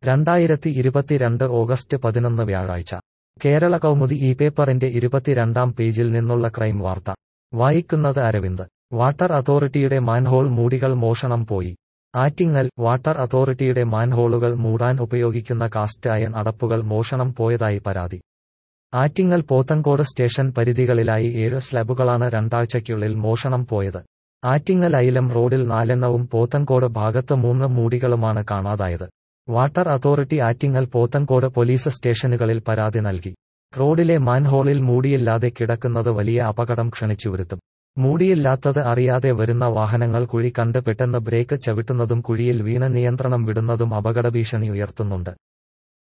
രണ്ടായിരത്തി ഇരുപത്തിരണ്ട് ഓഗസ്റ്റ് പതിനൊന്ന് വ്യാഴാഴ്ച കേരള കൗമുദി ഈ പേപ്പറിന്റെ ഇരുപത്തിരണ്ടാം പേജിൽ നിന്നുള്ള ക്രൈം വാർത്ത വായിക്കുന്നത് അരവിന്ദ് വാട്ടർ അതോറിറ്റിയുടെ മാൻഹോൾ മൂടികൾ മോഷണം പോയി ആറ്റിങ്ങൽ വാട്ടർ അതോറിറ്റിയുടെ മാൻഹോളുകൾ മൂടാൻ ഉപയോഗിക്കുന്ന കാസ്റ്റ് അയൺ അടപ്പുകൾ മോഷണം പോയതായി പരാതി ആറ്റിങ്ങൽ പോത്തങ്കോട് സ്റ്റേഷൻ പരിധികളിലായി ഏഴ് സ്ലാബുകളാണ് രണ്ടാഴ്ചയ്ക്കുള്ളിൽ മോഷണം പോയത് ആറ്റിങ്ങൽ ഐലം റോഡിൽ നാലെണ്ണവും പോത്തങ്കോട് ഭാഗത്ത് മൂന്ന് മൂടികളുമാണ് കാണാതായത് water authority Attingal Pothencode police സ്റ്റേഷനുകളിൽ പരാതി നൽകി റോഡിലെ മാൻഹോളിൽ മൂടിയില്ലാതെ കിടക്കുന്നത് വലിയ അപകടം ക്ഷണിച്ചുവരുത്തും മൂടിയില്ലാത്തത് അറിയാതെ വരുന്ന വാഹനങ്ങൾ കുഴി കണ്ട് പെട്ടെന്ന് ബ്രേക്ക് ചവിട്ടുന്നതും കുഴിയിൽ വീണ് നിയന്ത്രണം വിടുന്നതും അപകടഭീഷണി ഉയർത്തുന്നുണ്ട്